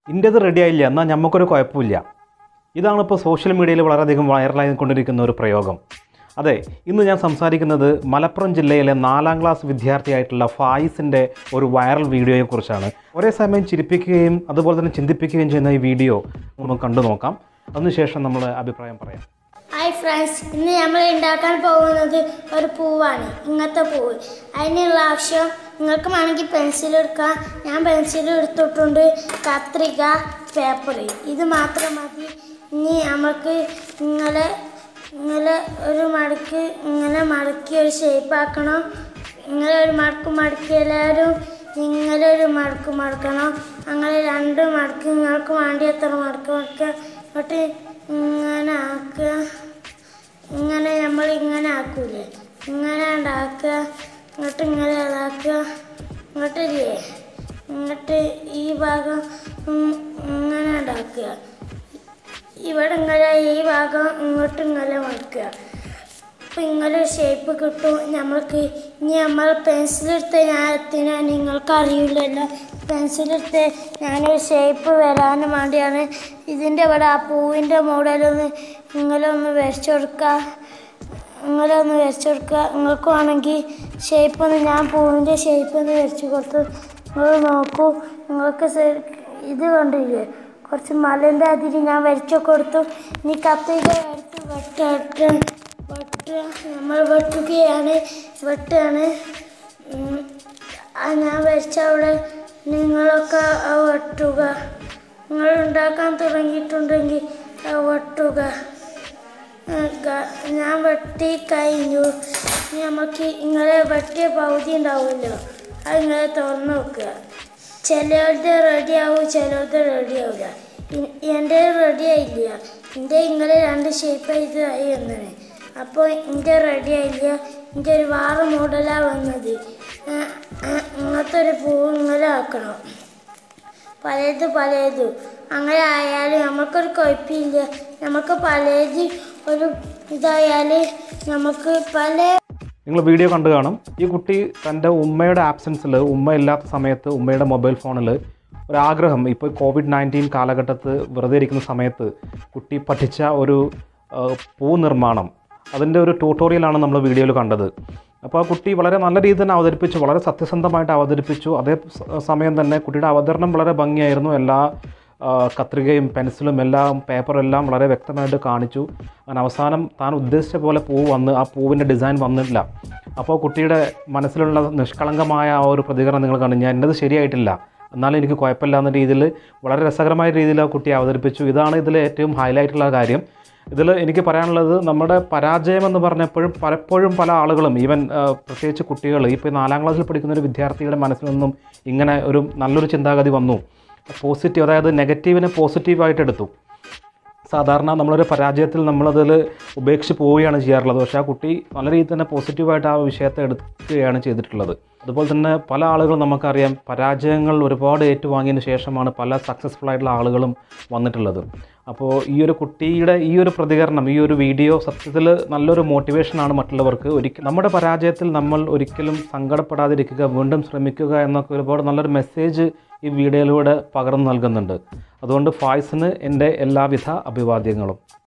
ഇൻ്റേത് ready ആയില്ല എന്നാൽ നമുക്കൊരു കുഴപ്പമില്ല ഇതാണ് ഇപ്പോൾ സോഷ്യൽ മീഡിയയിൽ വളരെയധികം വൈറലായി കൊണ്ടിരിക്കുന്ന ഒരു പ്രയോഗം അതെ ഇന്ന് ഞാൻ സംസാരിക്കുന്നത് മലപ്പുറം ജില്ലയിലെ നാലാം ക്ലാസ് വിദ്യാർത്ഥിയായിട്ടുള്ള ഫായിസിൻ്റെ ഒരു വൈറൽ വീഡിയോയെക്കുറിച്ചാണ് ഒരേ സമയം ചിരിപ്പിക്കുകയും അതുപോലെ തന്നെ ചിന്തിപ്പിക്കുകയും ചെയ്യുന്ന ഈ വീഡിയോ നമുക്ക് കണ്ടു നോക്കാം അതിനുശേഷം നമ്മൾ അഭിപ്രായം പറയാം ഹായ് ഫ്രണ്ട്സ് ഇന്ന് നമ്മൾ ഉണ്ടാക്കാൻ പോകുന്നത് ഒരു പൂവാണ് ഇങ്ങനത്തെ പൂവ് അതിനുള്ള ആവശ്യം നിങ്ങൾക്ക് വേണമെങ്കിൽ പെൻസിൽ എടുക്കാം ഞാൻ പെൻസിൽ എടുത്തിട്ടുണ്ട് കത്രിക പേപ്പർ ഇത് മാത്രം മതി ഇനി നമുക്ക് ഇങ്ങനെ ഇങ്ങനെ ഒരു മടക്ക് ഇങ്ങനെ മടക്കി ഒരു ഷേപ്പ് ആക്കണം ഇങ്ങനെ ഒരു മടക്ക് മടക്കി എല്ലാവരും ഇങ്ങനെ ഒരു മടക്ക് മടക്കണം അങ്ങനെ രണ്ട് മടക്ക് നിങ്ങൾക്ക് വേണ്ടി എത്ര മടക്ക് മടക്കുക എന്നിട്ട് ഇങ്ങനെ ആക്കുക ഇങ്ങനെ നമ്മൾ ഇങ്ങനെ ആക്കൂലേ ഇങ്ങനെ ഉണ്ടാക്കുക ഇങ്ങോട്ട് ഇങ്ങനെ ഇതാക്കുക ഇങ്ങോട്ട് ഇല്ലേ ഇങ്ങോട്ട് ഈ ഭാഗം ഉം ഇങ്ങനെ ഉണ്ടാക്കുക ഇവിടെ ഇങ്ങനെ ഈ ഭാഗം ഇങ്ങോട്ട് ഇങ്ങനെ മടക്കുക അപ്പം ഇങ്ങനെ ഷേപ്പ് കിട്ടും നമ്മൾക്ക് ഇനി നമ്മൾ പെൻസിലെടുത്ത് ഞാൻ എത്തിനാ നിങ്ങൾക്ക് അറിയില്ലല്ലോ പെൻസിലെടുത്ത് ഞാനൊരു ഷേപ്പ് വരാനും വേണ്ടിയാണ് ഇതിൻ്റെ ഇവിടെ ആ പൂവിൻ്റെ മോഡലൊന്ന് ഇങ്ങനെ ഒന്ന് വരച്ചു കൊടുക്കുക ഇങ്ങനെ ഒന്ന് വരച്ചു കൊടുക്കുക നിങ്ങൾക്ക് വേണമെങ്കിൽ ഷേപ്പ് ഒന്ന് ഞാൻ പൂവിൻ്റെ ഷേപ്പ് ഒന്ന് വരച്ചു കൊടുത്തു നിങ്ങൾ നോക്കൂ നിങ്ങൾക്ക് ശരി- ഇത് കണ്ടില്ലേ കുറച്ച് മലൻ്റെ അതിരി ഞാൻ വരച്ചു കൊടുത്തു ഇനി കത്തിക എടുത്ത് വെട്ട വെട്ടുക നമ്മൾ വെട്ടുകയാണ് വെട്ടുകയാണ് ഉം. ആ ഞാൻ വരച്ച അവിടെ നിങ്ങളൊക്കെ ആ വെട്ടുക നിങ്ങൾ ഉണ്ടാക്കാൻ തുടങ്ങിയിട്ടുണ്ടെങ്കിൽ ആ വെട്ടുക ആ, ഗ- ഞാൻ വെട്ടി കഴിഞ്ഞു ഇനി നമുക്ക് ഇങ്ങനെ വെട്ടിയ പകുതി ഉണ്ടാവുമല്ലോ അത് ഇങ്ങനെ തുറന്ന് നോക്കുക ചിലരുടെ റെഡി ആവും ചിലരുടെ റെഡി ആവില്ല എൻ്റെ റെഡി ആയില്ല എൻ്റെ ഇങ്ങനെ രണ്ട് ഷേപ്പ് ഇത് ആയി വന്നത് അപ്പോൾ എൻ്റെ റെഡി ആയില്ല എൻ്റെ ഒരു വേറെ മോഡലാണ് വന്നത് ആ, ആ, ഇങ്ങനത്തെ ഒരു പൂവ് ഇങ്ങനെ ആക്കണം പലത് പലത് അങ്ങനെ ആയാലും നമുക്കൊരു കുഴപ്പമില്ല നമുക്ക് പലത് ഒരു ഇതായാൽ നമുക്ക് പല നിങ്ങൾ വീഡിയോ കണ്ടു കാണും ഈ കുട്ടി തൻ്റെ ഉമ്മയുടെ ആബ്സെൻസിൽ ഉമ്മ ഇല്ലാത്ത സമയത്ത് ഉമ്മയുടെ മൊബൈൽ ഫോണിൽ ഒരാഗ്രഹം ഇപ്പോൾ കോവിഡ് നയൻറ്റീൻ കാലഘട്ടത്ത് വെറുതെ ഇരിക്കുന്ന സമയത്ത് കുട്ടി പഠിച്ച ഒരു ആ, പൂ നിർമ്മാണം അതിൻ്റെ ഒരു ട്യൂട്ടോറിയലാണ് നമ്മൾ വീഡിയോയിൽ കണ്ടത് അപ്പോൾ ആ കുട്ടി വളരെ നല്ല രീതിയിൽ തന്നെ അവതരിപ്പിച്ചു വളരെ സത്യസന്ധമായിട്ട് അവതരിപ്പിച്ചു അതേ സ- സമയം തന്നെ കുട്ടിയുടെ അവതരണം വളരെ ഭംഗിയായിരുന്നു എല്ലാ ആ, കത്രികയും പെൻസിലും എല്ലാം പേപ്പറും എല്ലാം വളരെ വ്യക്തമായിട്ട് കാണിച്ചു അങ്ങനെ അവസാനം താൻ ഉദ്ദേശിച്ച പോലെ പൂവ് വന്ന് ആ പൂവിൻ്റെ ഡിസൈൻ വന്നിട്ടില്ല അപ്പോൾ കുട്ടിയുടെ മനസ്സിലുള്ള നിഷ്കളങ്കമായ ആ ഒരു പ്രതികരണം നിങ്ങൾ കണ്ടു ഞാൻ എന്നത് ശരിയായിട്ടില്ല എന്നാലും എനിക്ക് കുഴപ്പമില്ല എന്ന രീതിയിൽ വളരെ രസകരമായ രീതിയിൽ ആ കുട്ടി അവതരിപ്പിച്ചു ഇതാണ് ഇതിൽ ഏറ്റവും ഹൈലൈറ്റുള്ള കാര്യം ഇതിൽ എനിക്ക് പറയാനുള്ളത് നമ്മുടെ പരാജയം എന്ന് പറഞ്ഞപ്പോഴും പലപ്പോഴും പല ആളുകളും ഈവൻ ആ, പ്രത്യേകിച്ച് കുട്ടികൾ ഇപ്പോൾ നാലാം ക്ലാസ്സിൽ പഠിക്കുന്ന ഒരു വിദ്യാർത്ഥിയുടെ മനസ്സിൽ നിന്നും ഇങ്ങനെ ഒരു നല്ലൊരു ചിന്താഗതി വന്നു പോസിറ്റീവ് അതായത് നെഗറ്റീവിനെ പോസിറ്റീവായിട്ട് എടുത്തു സാധാരണ നമ്മളൊരു പരാജയത്തിൽ നമ്മളതിൽ ഉപേക്ഷിച്ച് പോവുകയാണ് ചെയ്യാറുള്ളത് പക്ഷേ ആ കുട്ടി നല്ല രീതിയിൽ തന്നെ പോസിറ്റീവായിട്ട് ആ വിഷയത്തെ എടുക്കുകയാണ് ചെയ്തിട്ടുള്ളത് അതുപോലെ തന്നെ പല ആളുകളും നമുക്കറിയാം പരാജയങ്ങൾ ഒരുപാട് ഏറ്റുവാങ്ങിയതിന് ശേഷമാണ് പല സക്സസ്ഫുൾ ആയിട്ടുള്ള ആളുകളും വന്നിട്ടുള്ളത് അപ്പോൾ ഈ ഒരു കുട്ടിയുടെ ഈ ഒരു പ്രതികരണം ഈ ഒരു വീഡിയോ സത്യത്തിൽ നല്ലൊരു മോട്ടിവേഷനാണ് മറ്റുള്ളവർക്ക് ഒരിക്കലും നമ്മുടെ പരാജയത്തിൽ നമ്മൾ ഒരിക്കലും സങ്കടപ്പെടാതിരിക്കുക വീണ്ടും ശ്രമിക്കുക എന്നൊക്കെ ഒരുപാട് നല്ലൊരു മെസ്സേജ് ഈ വീഡിയോയിലൂടെ പകർന്നു നൽകുന്നുണ്ട് അതുകൊണ്ട് ഫായ്സിന് എൻ്റെ എല്ലാവിധ അഭിവാദ്യങ്ങളും